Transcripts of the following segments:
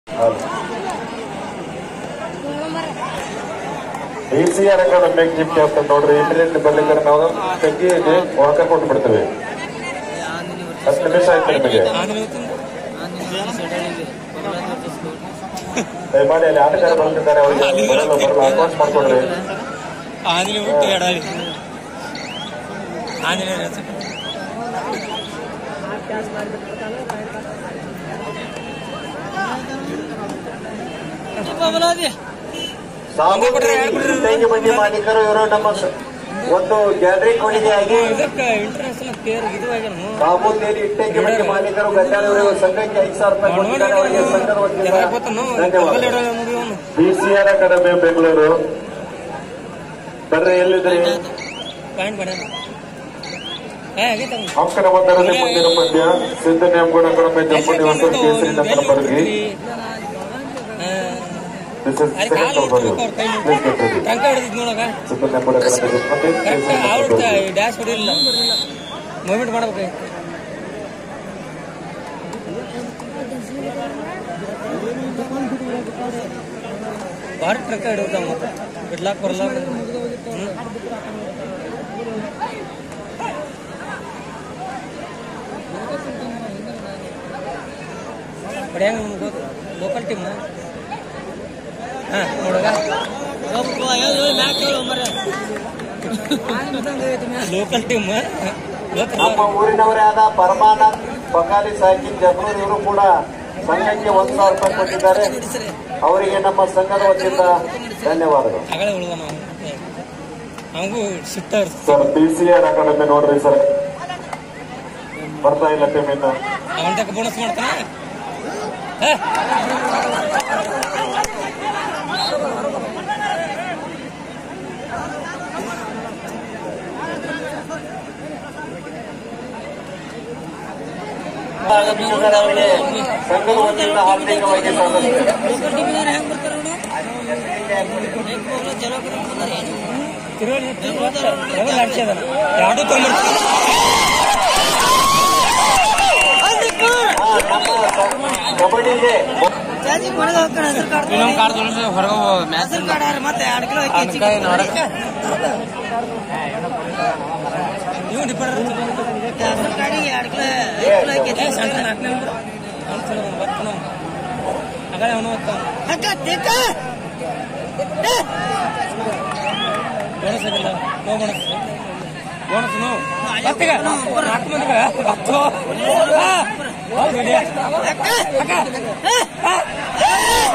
D C R academy gift ಆಗ್ತದೆ ನೋಡ್ರಿ immediate ಬರ್ಲಿಕ್ಕೆ ನಾವು ತೆಗಿ ವಾಕರ್ ಕೊಟ್ಟು ಬಿಡ್ತೇವೆ ಹತ್ತು ನಿಮಿಷ ಆಯ್ತು ನಿಮಗೆ ದಯಮಾಡಿ ಅಲ್ಲಿ ಆಟಗಾರ ಬರ್ತಿದ್ದಾರೆ ಅವರಿಗೆ ಬರಲ್ಲ ಬರಲ್ಲ ಅಡ್ವಾನ್ಸ್ ಮಾಡ್ಕೊಡ್ರಿ ಆಂಜನೇಯ ಬಿಟ್ಟು ಎಡಾಳಿ ಆಂಜನೇಯ ರಸ ಸಾಮೂಹಿಕ ತೆಂಗಿ ಬಂಡಿ ಮಾಲೀಕರು ಇವರು ನಮ್ಮ ಸ- ಒಂದು ಗ್ಯಾಲರಿ ಕೊಡುಗೆಯಾಗಿ ಇದಕ್ಕೆ ಇಂಟರ್ನ್ಯಾಷನಲ್ ಪ್ಲೇಯರ್ ಇದು ಆಗ್ಯಾನ ಸಾಮೂಹಿಕ ಇಟ್ಟಂಗಿ ಬಂಡಿ ಮಾಲೀಕರು ಗದ್ದಾಳಿ ಸಂಘಕ್ಕೆ ಐದು ಸಾವಿರ ರೂಪಾಯಿ ಕೊಟ್ಟಿದ್ದಾರೆ ಅವರಿಗೆ ಸಂಘದ ವತಿಯಿಂದ ಧನ್ಯವಾದ ಬಿಸಿಆರ್ ಅಕಾಡೆಮಿ ಬೆಂಗಳೂರು ಬರ್ರಿ ಎಲ್ಲಿದ್ರಿ ಪಾಯಿಂಟ್ ಮಾಡ್ಯಾನ ಏ ಆಗೈತೆ ಅಂಕಣ ಒಂದರಲ್ಲಿ ಮುಂದಿನ ಪಂದ್ಯ ಸಿದ್ಧ ನೇಮಗೌಡ ಅಕಾಡೆಮಿ ಜಂಬುಡಿ ಹೊಸ ಕೇಸರಿ ನಂತರ ಬರ್ಗಿ ದಿಸ್ ಇಸ್ ಸೆಕೆಂಡ್ ಕಲ್ಬರಿ ಪ್ಲೀಸ್ ಗೆಟ್ ರೆಡಿ ಟಂಕ ಹೊಡೆದಿದ್ ನೋಡಗ ಸಿದ್ಧ ನೇಮಗೌಡ ಅಕಾಡೆಮಿ ಜಂಬುಡಿ ಕರೆಕ್ಟ್ ಕೇಸರಿ ಆವಡ್ತ ನಂತರ ಬರ್ಗಿ ಡ್ಯಾಶ್ ಹೊಡಿಲಿಲ್ಲ ಮೂವ್ಮೆಂಟ್ ಮಾಡ್ಬೇಕು ಭಾರಿ ಟ್ರಕ್ ಹಿಡಿತಾವ ಮತ್ತೆ ಬಿಡ್ಲಾಕ್ ಬರಲ್ಲ ಹ್ಮ್ ಹೊಡ್ಯಾಂಗ ಲೋಕಲ್ ಟೀಮ್ ಹಾ ನೋಡಗ ಲೋಕಲ್ ಟೀಮ್ ನಮ್ಮ ಊರಿನವರೇ ಆದ ಪರಮಾನಂದ್ ಬಕಾಲಿ ಸಾಕಿನ್ ಜಬ್ರೂರ್ ಇವರು ಕೂಡ ಸಂಘಕ್ಕೆ ಒಂದು ಸಾವಿರ ರೂಪಾಯಿ ಕೊಟ್ಟಿದ್ದಾರೆ ಅವರಿಗೆ ನಮ್ಮ ಸಂಘದ ವತಿಯಿಂದ ಧನ್ಯವಾದಗಳು ಅಗಳೇ ಉಳ್ದ ನಾವು ನಮಗೂ ಸಿಟ್ಟ sir P C R academy ನೋಡ್ರಿ ಸರ್ ಬರ್ತಾ ಇಲ್ಲ ಟೀಮ್ ಇನ್ನ ಅವನ ತಕ್ಕ ಬೋನಸ್ ಮಾಡ್ತಾನ ಏ, ಅವರಿಗೆ ಸಂಘದ ವತಿಯಿಂದ ಹಾರ್ದಿಕವಾಗಿ ಸ್ವಾಗತ ತಿರುವಳಿ ತಿರುವಳಿ ಆಡ್ಸ್ಯಾದನ. ಎರಡು ತೊಗೊಂಡ್ಬರ್ತಾನ. ಕಬಡ್ಡಿಗೆ ಇನ್ನೊಂದ್ ಕಾರ್ ತೊಗೊಂಡ್ರೆ ಹೊರಗೆ ಹೋಗು, ಮ್ಯಾಚ್ ಇಂದ. ಅದಕ್ಕೆ ಇನ್ನು ಹೊರಗೆ. ಇವ್ನು ಡಿಪರ್ ಏ, ಸಣ್ಣ ನಾಲ್ಕನೇ ನಂಬರ್. ಅವ್ನು ಚಲೋ ಅವ್ನು, ಬರ್ತಾನ ಅವ್ನು. ಅಗಳೇ ಅವನು ಬರ್ತಾನ. ಬೋನಸ್ ಆಗಿಲ್ಲ ನೋ ಬೋನಸ್ ಬೋನಸ್ ನೋ ಹತ್ತಿಗ ನಾಲ್ಕು ಮಂದಿಗೆ ಹತ್ತು ಆ, ಹೌದು ಹಿಡಿಯ. ಅಕ್ಕ, ಅಕ್ಕ. ಆ, ಆ.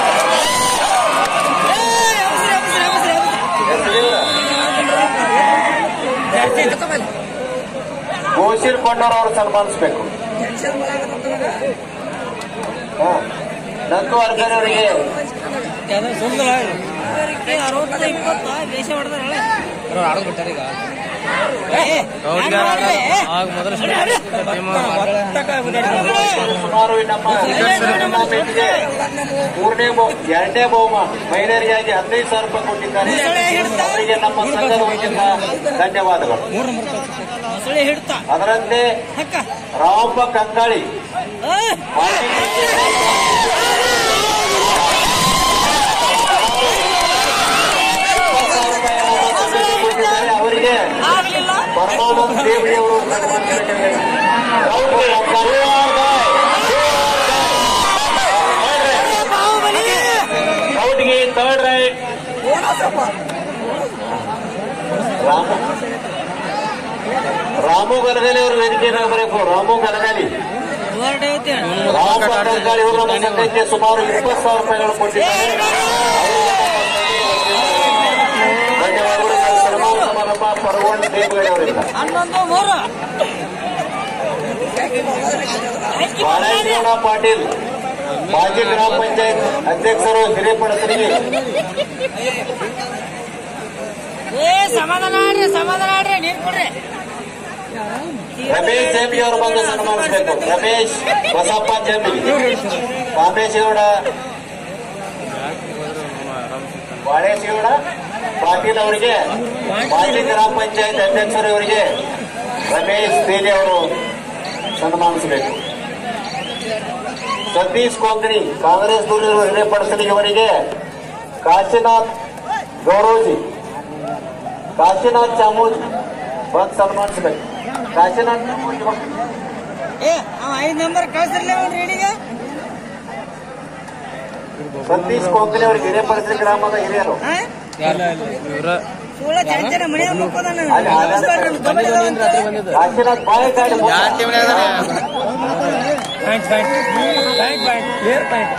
ಜಾಸ್ತಿ ಐತೆ ತಗೊಳ್ಳಿ. ಗೋಶಿಲ್ ಕೊಂಡವ್ರು ಅವರು ಸನ್ಮಾನಿಸಬೇಕು ಹಾ ನಂದು ಅರ್ಜುನ್ ಅವರಿಗೆ ಯಾವ್ದೋ ಸುಮ್ನಿಲ್ಲ. ಅವ್ರು ಆಡೋದು ಬಿಟ್ಟಾರ ಈಗ ಆಗ ಮೊದಲು ಸುಮಾರು ನಮ್ಮ ಟೂರ್ನಾಮೆಂಟ್ಗೆ ಮೂರನೇ ಬಹು ಎರಡನೇ ಬಹುಮಾನ ಮಹಿಳೆಯರಿಗಾಗಿ ಹದಿನೈದು ಸಾವಿರ ರೂಪಾಯಿ ಕೊಟ್ಟಿದ್ದಾರೆ ಅವರಿಗೆ ನಮ್ಮ ಸಂಘದ ವತಿಯಿಂದ ಧನ್ಯವಾದಗಳು ಮೂರು ನಂಬರ್ ಮೊಸಳೆ ಹಿಡ್ತಾ ಅದರಂತೆ ಅಕ್ಕ ರಾಮಪ್ಪ ಕಂಗಾಳಿ ಮಾಜಿ ಕೊಟ್ಟಿದ್ದಾರೆ. ಅವರಿಗೆ ಪರಮಾನಂದ ದೇವಡಿ ಅವರು ಸನ್ಮಾನಿಸಬೇಕಾಗಿದೆ. ರಾಮಪ್ಪ ಕಂಗಾಳಿ. ಔಟ್ಗೆ ಥರ್ಡ್ ರೈಟ್ ರಾಮ ರಾಮು ಗಲಗಾಲಿ ಅವರು ವೇದಿಕೆ ಬರಬೇಕು ರಾಮು ಗಲಗಾಲಿ ರಾಮ ಗಲಗಾಲಿ ಅವರು ನಮ್ಮ ಸಂಘಕ್ಕೆ ಸುಮಾರು ಇಪ್ಪತ್ತು ಸಾವಿರ ರೂಪಾಯಿಗಳು ಕೊಟ್ಟಿದ್ದಾರೆ ಧನ್ಯವಾದಗಳು ನನ್ನ ಸನ್ಮಾನ ಸಮಾರಂಭ ಪರಗೊಂಡ್ ದೇವಗಡೆ ಅವರಿಂದ ಹನ್ನೊಂದು ಮೂರು ಬಾಳೇಶ್ವರ ಪಾಟೀಲ್ ಮಾಜಿ ಗ್ರಾಮ ಪಂಚಾಯತ್ ಅಧ್ಯಕ್ಷರು ಹಿರೇಪಡಸರಿಗೆ ಏ ಸಮಾಧಾನ ಆಡ್ರಿ ಸಮಾಧಾನ ಆಡ್ರಿ ನೀರ್ ಕೊಡ್ರಿ ರಮೇಶ್ ಜಂಬಿ ಅವರು ಬಂದು ಸನ್ಮಾನಿಸಬೇಕು ರಮೇಶ್ ಬಸಪ್ಪ ಜಂಬಿ ಕಾಮೇಶಗೌಡ ಬಾಳೇಶಗೌಡ ಪಾಟೀಲ್ ಅವರಿಗೆ ಮಾಜಿ ಗ್ರಾಮ ಪಂಚಾಯತ್ ಅಧ್ಯಕ್ಷರು ಇವರಿಗೆ ರಮೇಶ್ ತೇಲಿ ಅವರು ಸನ್ಮಾನಿಸಬೇಕು ಸತೀಶ್ ಕೊಂಕಣಿ ಕಾಂಗ್ರೆಸ್ ದೂರಿರುವ ಹಿರಿಯ ಪಡಿಸಲಿಗೆ ಕಾಶಿನಾಥ್ ಗೌರೋಜಿ ಕಾಶಿನಾಥ್ ಚಾಮೋಜಿ ಬಂದ್ ಸನ್ಮಾನಿಸಬೇಕು ಕಾಶಿನಾಥ್ ಚಾಮೋಜಿ ಬಂದ್. ಏ ಅವ ಐದ್ ನಂಬರ್ ಕಳ್ಸಿರ್ಲಿ ಅವ್ನ ರೇಡಿಗೆ ಸತೀಶ್ ಕೊಂಕಣಿ ಅವರಿಗೆ ಹಿರಿಯ ಪರಿಸರ ಗ್ರಾಮದ ಹಿರಿಯರು ಸುಳ್ಳ ಚಂಚನ ಮನೆಯಾಗ ಮುಕ್ಕೋದಾನ ಅಲ್ಲಿ ಆನಂದ್ ಕಾಶಿನಾಥ್ ಬಾಳೆಕಾಯಿ point point point point clear point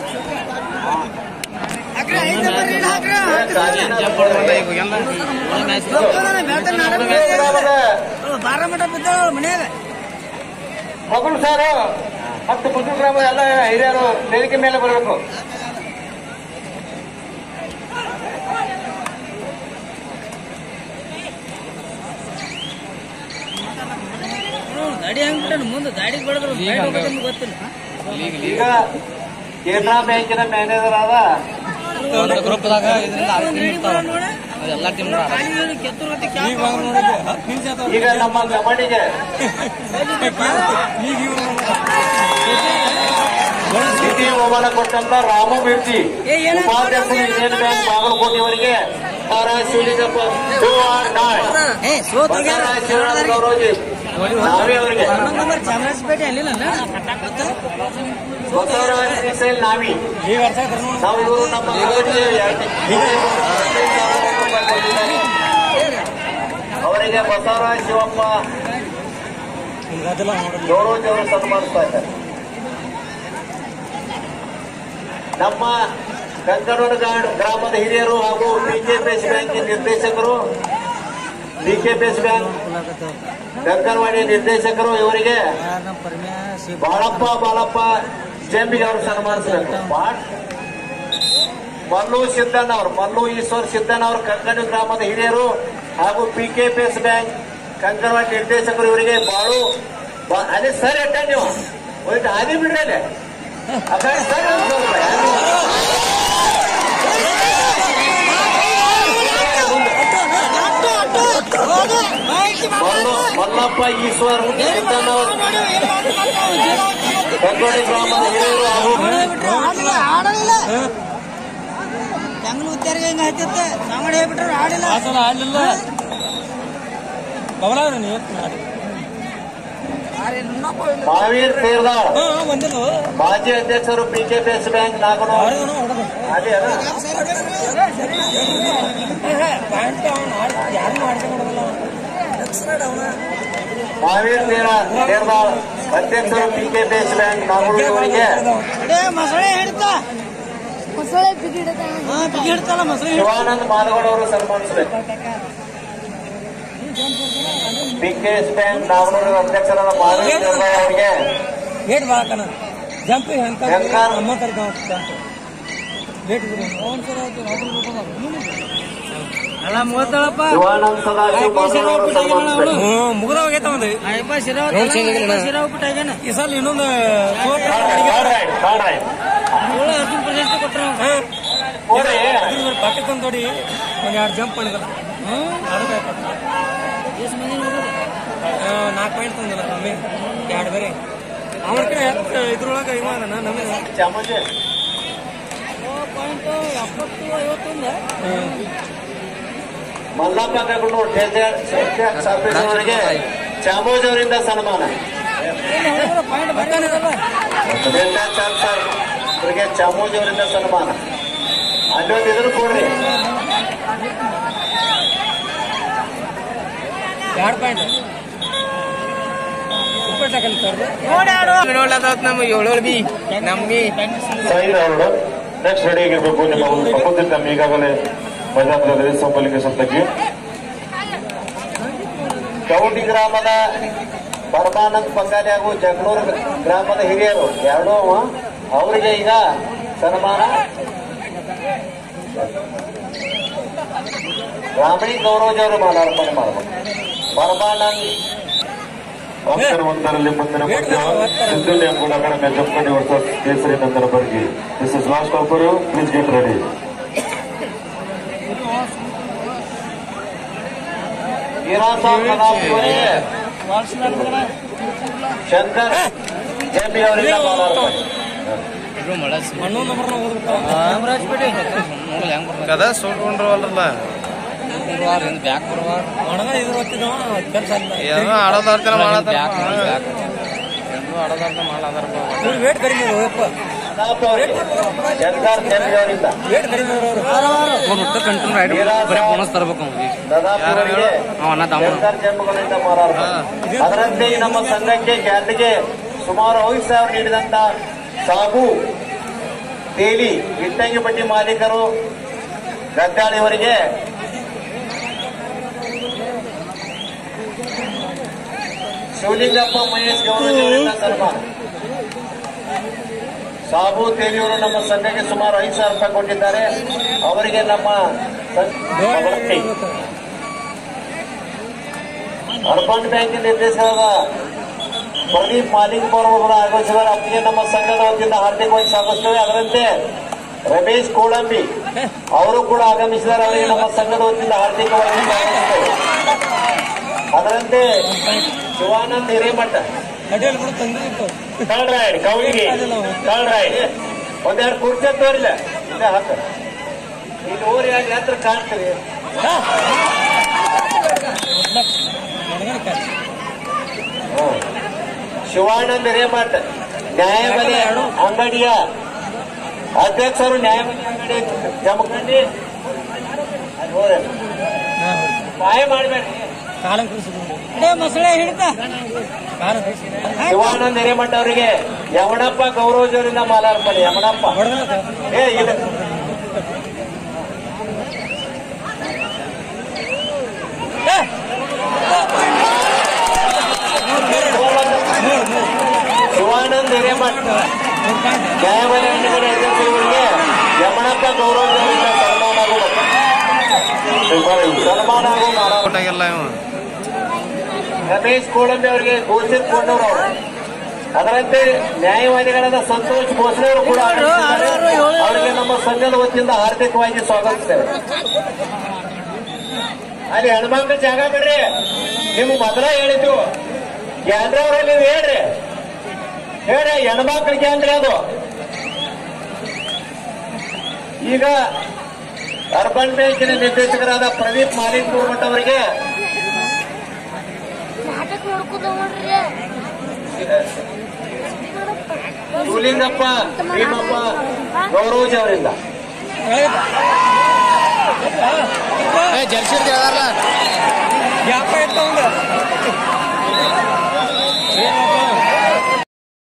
ಹಾಕ್ರ ಐದ್ ನಂಬರ್ ರೀಡ್ ಹಾಕ್ರ ಬಾರ ಮಠ ಬಿದ್ದಾಳ ಮನ್ಯಾಗ ಮಗಳು ಸರ್ ಹತ್ತು ಪುತ್ರ ಗ್ರಾಮ ಎಲ್ಲ ಹಿರಿಯರು ವೇದಿಕೆ ಮೇಲೆ ಬರಬೇಕು ಗಾಡಿ ಹಂಗ್ ಬಿಟ್ಟಾನ ಮುಂದೆ ಗಾಡಿ ಬಡದ್ರು ಗೊತ್ತಿಲ್ಲ ಈಗ ಕೇಂದ್ರ ಬ್ಯಾಂಕಿನ ಮ್ಯಾನೇಜರ್ ಆದ ಗ್ರೂಪ್ದಾಗ ಒಂದ್ ರೇಡಿ ಬರೋ ನೋಡ ಖಾಲಿ ಹೇಳಿ ಕೆತ್ತೂರ್ ಗತಿ ಕ್ಯಾಪ್ ಹಾಕ್ಕೊಂಡು ಈಗ ನಮ್ಮ ಕಬಡ್ಡಿಗೆ ಸ್ಥಿತಿ ಬಹುಮಾನ ಕೊಟ್ಟಂತ ರಾಮ ಮಿರ್ಜಿ ಏ, ಏನ ಉಪಾಧ್ಯಕ್ಷರು ಯೂನಿಯನ್ ಬ್ಯಾಂಕ್ ಬಾಗಲಕೋಟೆ ಅವರಿಗೆ Tara Shivalingappa two or nine ಏ ಸೋತ್ ಹೋಗ್ಯಾರ ಶಿವರಾಜ ಗೌರವಜಿ ನಾವೇ ಅವರಿಗೆ ಹನ್ನೊಂದು ನಂಬರ್ ಚಾಮರಾಜಪೇಟೆ ಅಲ್ಲಿಲ್ಲ ಬಸವರಾಜ ಶ್ರೀಶೈಲ್ ನಾವಿ ಈ ವರ್ಷ ನಾವು ಇವರು ನಮ್ಮ ಕಬಡ್ಡಿಗೆ ಎರಡು- ಅವರಿಗೆ ಬಸವರಾಜ ಶಿವಪ್ಪ ಅದೆಲ್ಲ ನೋಡೋದು ಗೌರವಜಿ ಅವರು ಸನ್ಮಾನಿಸ್ತಾ ಇದ್ದಾರೆ ನಮ್ಮ ಕಂಕನೂರು ಗ್ರಾಮದ ಹಿರಿಯರು ಹಾಗೂ ಬಿಕೆಪಿಎಸ್ ಬ್ಯಾಂಕಿನ ನಿರ್ದೇಶಕರು ಬಿಕೆಪಿಎಸ್ ಬ್ಯಾಂಕ್ ಕಂಕನವಾಡಿ ನಿರ್ದೇಶಕರು ಇವರಿಗೆ ಬಾಳಪ್ಪ ಬಾಳಪ್ಪ ಜಂಬಿಗೆ ಅವರು ಸನ್ಮಾನಿಸಬೇಕು ಬಾಳ್ ಮಲ್ಲು ಸಿದ್ದಣ್ಣ ಅವರು ಮಲ್ಲು ಈಶ್ವರ್ ಸಿದ್ದಣ್ಣ ಅವರು ಕಂಕನ ಗ್ರಾಮದ ಹಿರಿಯರು ಹಾಗೂ ಪಿಕೆಪಿಎಸ್ ಬ್ಯಾಂಕ್ ಕಂಕನವಾಡಿ ನಿರ್ದೇಶಕರು ಇವರಿಗೆ ಬಾಳು ಬಾ- ಅದೇ ಸರ್ ಅಟ್ಟ ನೀವು ಹೋಯ್ತು ಹಾದಿ ಬಿಡ್ರಿ ಅಲ್ಲೇ ಆ ಕಡೆ ಸರ್ ಒಂದ್ ಸ್ವಲ್ಪ ಯಾರು? ಮಲ್ಲು ಮಲ್ಲಪ್ಪ ಈಶ್ವರ್ ಸಿದ್ದಣ್ಣ ಅವರು ಕಂಕನವಾಡಿ ಗ್ರಾಮದ ಹಿರಿಯರು ಹಾಗೂ ಜಂಗಲ್ ಉತ್ತಾರಿಗೆ ಹಿಂಗ ಹತ್ತತ್ತೆ ಸಾಮಾನ್ಯ ಹೇಳ್ಬಿಟ್ರು ಆಡಿಲ್ಲ ಆ ಸಲ ಆಡ್ಲಿಲ್ಲ ಬಬಲಾವ್ರಿ ನೀವು ಮಹಾವೀರ್ ತೇರ್ದಾಳ್ ಹಾ ಬಂದಿಲ್ಲ ಮಾಜಿ ಅಧ್ಯಕ್ಷರು ಪಿಕೆಪಿಎಸ್ ಬ್ಯಾಂಕ್ ನಾಗನೂರು ಹೊರಗನು ಹೊಡೆದು ಅಲ್ಲಿ ಅದ ಪ್ಯಾಂಟ್ ಅವ್ನು ಯಾರನ್ನೂ ಆಡ್ಕೊಂಡು ಕೊಡೋದಿಲ್ಲ ಮಹಾವೀರ್ ತೇರ ತೇರ್ದಾಳ್ ಅಧ್ಯಕ್ಷರು ಪಿಕೆಪಿಎಸ್ ಬ್ಯಾಂಕ್ ನಾಗನೂರು ಇವರಿಗೆ ಅಡೇ ಮೊಸಳೆ ಹಿಡ್ತಾ ಮೊಸಳೆ ಬಿಗಿಡದ ಹಾ ಬಿಗಿ ಹಿಡ್ತಲ್ಲ ಮೊಸಳೆ ಶಿವಾನಂದ್ ಮಾದಗೌಡ ಅವರು ಸನ್ಮಾನಿಸಬೇಕು ಪಿಕೆಎಸ್ ಬ್ಯಾಂಕ್ ನಾಗನೂರು ಅಧ್ಯಕ್ಷರಾದ ಮಹಾವೀರ್ ತೇರ್ದಾಳ್ ಅವರಿಗೆ ಲೇಟ್ ಬಾಕನ ಜಂಪ್ ಹೆಂಕ ಹೆಂಕ? ಅಮ್ಮ ತರ್ಕ ಲೇಟ್ ಅಲ್ಲ ಮೂವತ್ತೇಳಪ್ಪ ಶಿವಾನಂದ್ ಸದಾಶಿವ್ ಮಾದಗೌಡ ಅವರು ಸನ್ಮಾನಿಸಬೇಕು ಹ್ಞೂ ಮುಗಿದ ಹೋಗೈತೆ ಒಂದು ಅಯ್ಯಪ್ಪ ಶಿರಾವ್ ನೋಡ್ ಚೆನ್ನಾಗಿಲ್ಲ. ಶಿರಾವ್ ಬಿಟ್ಟು ಆಗ್ಯಾನ ಈ ಸಲ ಇನ್ನೊಂದು ಸೋತ್ರ ಕಾಡ್ ರೈಟ್, ಕಾಡ್ ರೈಟ್. ಏಳು ಅರ್ಜುನ್ ಪ್ರಶಸ್ತಿ ಕೊಟ್ರ ಹೋಗ್ರಿ. ಪಕ್ಕಕ್ಕೆ ಒಂದು ತೊಡಿ ಒಂದು ಎರಡು ಜಂಪ್ ಮಾಡಿದಲ್ಲ ಅದಕ್ಕೆ ಎಷ್ಟು ಮಂದಿ ನೋಡೋದು ನಾಲ್ಕು ಪಾಯಿಂಟ್ ತಂದಿಲ್ಲ ಕಮ್ಮಿ ಎರಡು ಬೇರೆ ಅವನ ಕಡೆ ಹತ್ತು ಇದ್ರೊಳಗೆ ಇವ ಅದನ್ನ ನಮಗೆ ಚಾಮುಂಡಿ ಪಾಯಿಂಟ್ ಎಪ್ಪತ್ತು ಐವತ್ತೊಂದು ಮಲ್ಲಪ್ಪ ಕಗೊಂಡು ಅವರಿಗೆ ಚಾಮೋಜ್ ಅವರಿಂದ ಸನ್ಮಾನ ಪಾಯಿಂಟ್ ಬರ್ತಾನಲ್ಲ ಡೆಲ್ಟಾ ಸರ್ ಅವರಿಗೆ ಚಾಮೋಜ್ ಅವರಿಂದ ಸನ್ಮಾನ ಅಲ್ಲೊಂದು ಇದ್ರು ಕೊಡ್ರಿ ಎರಡು ಪಾಯಿಂಟ್ ಉಪ್ಪಿಟ್ಟು ಹಾಕಲಿ ಸರ್ ಸೈಡ್ ಅವರು ನೆಕ್ಸ್ಟ್ ರೆಡಿ ಆಗಿರ್ಬೇಕು ನಿಮ್ಮ ಅಪೋಸಿಟ್ ನಮ್ಮ ಈಗಾಗಲೇ ಮೈದಾನದಲ್ಲಿ ಸೋಮಲಿಂಗೇಶ್ವರ ತಗ್ಗಿ ಕೌಟಿ ಗ್ರಾಮದ ಪರಮಾನಂದ್ ಪಂಗಾಲಿ ಹಾಗೂ ಜಗಳೂರು ಗ್ರಾಮದ ಹಿರಿಯರು ಎರಡೂ ಅವ. ಅವರಿಗೆ ಈಗ ಸನ್ಮಾನ ಗ್ರಾಮೀಣ ಗೌರವಜ್ ಅವರು ಮಾಲಾರ್ಪಣೆ ಮಾಡಬೇಕು ಪರಮಾನಂದ್ ಆಫ್ಟರ್ ಒಂದರಲ್ಲಿ ಮುಂದಿನ ಪಂದ್ಯ ಸಿದ್ಧಳ್ಳಿ ಕೂಡ ಕಡಿಮೆ Jampani versus Kesari Nandana Bargi this is last offer please get ready Veerasab Kadapi ಅವರಿಗೆ ಶಂಕರ್ ಜೆಪಿ ಅವರಿಂದ ಮಾಲಾರ್ಪಣೆ ಹನ್ನೊಂದು ನಂಬರ್ ಓದ್ಬಿಟ್ಟು ಚಾಮರಾಜಪೇಟೆ ನೋಡಿ ಹೆಂಗ್ ಬರ್ತಾರೆ ಕದ ಸುಟ್ಕೊಂಡ್ರವಲ್ರಲ್ಲ ಬ್ಯಾಕ್ ಬರುವ ಒಣಗ ಇದ್ರ ಹೊತ್ತಿದ ಕೆಲಸ ಏನೋ ಆಡೋದಾರ್ತಿನ ಮಾಡತ್ತಾರ ಬ್ಯಾಕ್ ಬ್ಯಾಕ್ ಏನೋ ಆಡೋದಾರ್ತ ಮಾಡತ್ತಾರಪ್ಪ ಇವ್ರು ವೇಟ್ ಕಡಿಮೆ ಇದ್ರು ಯಪ್ಪ ಪ್ರತಾಪ್ ಅವರಿಗೆ ಶಂಕರ್ ಕೆಂಪಿ ಅವರಿಂದ ವೇಟ್ ಕಡಿಮೆ ಇದ್ರು ಅವರು ಒಟ್ಟು ಕಂಟಿನ್ಯೂ ರೈಡ್ ಬರೀ ಬೋನಸ್ ತರಬೇಕು ಅವ್ನಿಗೆ ಪ್ರತಾಪ್ ಅವರಿಗೆ ಅವ ಅಣ್ಣ ತಮ್ಮ ಶಂಕರ್ ಕೆಂಪುಗಳಿಂದ ಮಾರಾಟ ಅದರಂತೆ ಈ ನಮ್ಮ ಸಂಘಕ್ಕೆ ಗ್ಯಾಲ್ರಿಗೆ ಸುಮಾರು ಐದು ಸಾವಿರ ನೀಡಿದಂತ ಸಾಬು ತೇಲಿ ಇಟ್ಟಂಗಿ ಬಡ್ಡಿ ಮಾಲೀಕರು ಗದ್ದಾಳಿಯವರಿಗೆ ಶಿವಲಿಂಗಪ್ಪ ಮಹೇಶ್ ಗೌರವದಿಂದ ಸನ್ಮಾನ ಸಾಬು ತೇಲಿಯವರು ನಮ್ಮ ಸಂಘಕ್ಕೆ ಸುಮಾರು ಐದು ಸಾವಿರ ರೂಪಾಯಿ ಕೊಟ್ಟಿದ್ದಾರೆ ಅವರಿಗೆ ನಮ್ಮ ಸಂ- ಅವರಕ್ಕೆ ಅರ್ಬನ್ ಬ್ಯಾಂಕಿನ ನಿರ್ದೇಶಕರಾದ ಪ್ರದೀಪ್ ಮಾಲಿಕ್ ಅವರು ಆಗಮಿಸಿದ್ದಾರೆ ಅವರಿಗೆ ನಮ್ಮ ಸಂಘದ ವತಿಯಿಂದ ಹಾರ್ದಿಕವಾಗಿ ಸ್ವಾಗತಿಸುತ್ತೇವೆ ಅದರಂತೆ ರಮೇಶ್ ಕೋಳಂಬಿ ಅವರು ಕೂಡ ಆಗಮಿಸಿದ್ದಾರೆ ಅವರಿಗೆ ನಮ್ಮ ಸಂಘದ ವತಿಯಿಂದ ಹಾರ್ದಿಕವಾಗಿ ಸ್ವಾಗತಿಸುತ್ತೇವೆ ಅದರಂತೆ ಶಿವಾನಂದ್ ಹಿರೇಮಠ ಅಡಿಯಲ್ಲಿ ಕೂಡ ತಂದಿತ್ತು ಥರ್ಡ್ ರೈಡ್ ಕೌಳಿಗೆ ಥರ್ಡ್ ರೈಡ್ ಒಂದೆರಡು ಕುರ್ಚಿ ತೋರಿಲ್ಲ ಇಲ್ಲೇ ಹಾಕ ಇಲ್ಲಿ ಊರಿ ಯಾಕೆ ಹತ್ರ ಕಾಣ್ತೀವಿ ಹ್ಮ್. ಶಿವಾನಂದ ಹಿರೇಮಠ ನ್ಯಾಯಬೆಲೆ ಅಂಗಡಿಯ ಅಧ್ಯಕ್ಷರು ನ್ಯಾಯಬೆಲೆ ಅಂಗಡಿ ಜಮಖಂಡಿ ಅಲ್ಲಿ ಹೋದ್ರೆ ಸಹಾಯ ಮಾಡಬೇಡಿ ಕಾಲಂ ಕಳಿಸಿದ್ರು ಮೊಸಳೆ ಹಿಡಿತ ಕಾಲಂ ಕಳಿಸಿದ್ರು ಶಿವಾನಂದ ಹಿರೇಮಠ ಅವರಿಗೆ ಯಮಣಪ್ಪ ಗೌರವಜವರಿಂದ ಮಾಲಾರ್ಪಣೆ ಯಮಣಪ್ಪ ಹೊಡೆದ ಏ ಇಲ್ಲ ಶಿವಾನಂದ ಹಿರೇಮಠ ನ್ಯಾಯಬೆಲೆ ಅಂಗಡಿ ಅಧ್ಯಕ್ಷರುಗಳಿಗೆ ಯಮಣಪ್ಪ ಗೌರವಜವರಿಂದ ಸನ್ಮಾನ ಆಗುವುದು ಸನ್ಮಾನ ಆಗೋ ಮಾಲಾರ್ಪಣೆ ಕೊಟ್ಟಾಗೆಲ್ಲ ಇವ ರಮೇಶ್ ಕೋಳಂಬಿ ಅವರಿಗೆ ಘೋಷಿತ್ ಕೊಂಡವರು ಅವರು ಅದರಂತೆ ನ್ಯಾಯವಾದಿಗಳಾದ ಸಂತೋಷ್ ಭೋಸ್ಲೆ ಅವರು ಕೂಡ ಆಗಮಿಸಿದ್ದಾರೆ. ಅವರಿಗೆ ನಮ್ಮ ಸಂಘದ ವತಿಯಿಂದ ಹಾರ್ದಿಕವಾಗಿ ಸ್ವಾಗತಿಸ್ತೇವೆ ಅಲ್ಲಿ ಹೆಣ್ಮಕ್ಳು ಜಾಗ ಬಿಡ್ರಿ ನಿಮ್ಗೆ ಮೊದಲ ಹೇಳಿದ್ದು ಗ್ಯಾಂಡ್ರ ಅವರಲ್ಲಿ ನೀವು ಹೇಳ್ರಿ ಹೇಳ್ರಿ ಹೆಣ್ಮಕ್ಳು ಗ್ಯಾಂಡ್ರಿ ಅದು ಈಗ ಅರ್ಬನ್ ಬ್ಯಾಂಕಿನ ನಿರ್ದೇಶಕರಾದ ಪ್ರದೀಪ್ ಮಾಲಿಕ್ ಮಠ ಅವರಿಗೆ ನಾಟಕ ನೋಡ್ಕೊಂಡ್ ನೋಡ್ರಿ ಶಿವಲಿಂಗಪ್ಪ ಭೀಮಪ್ಪ ಗೌರವಜಿ ಅವರಿಂದ ಜರ್ಸಿ ಯಾಪ ಇರ್ತಾವಂದ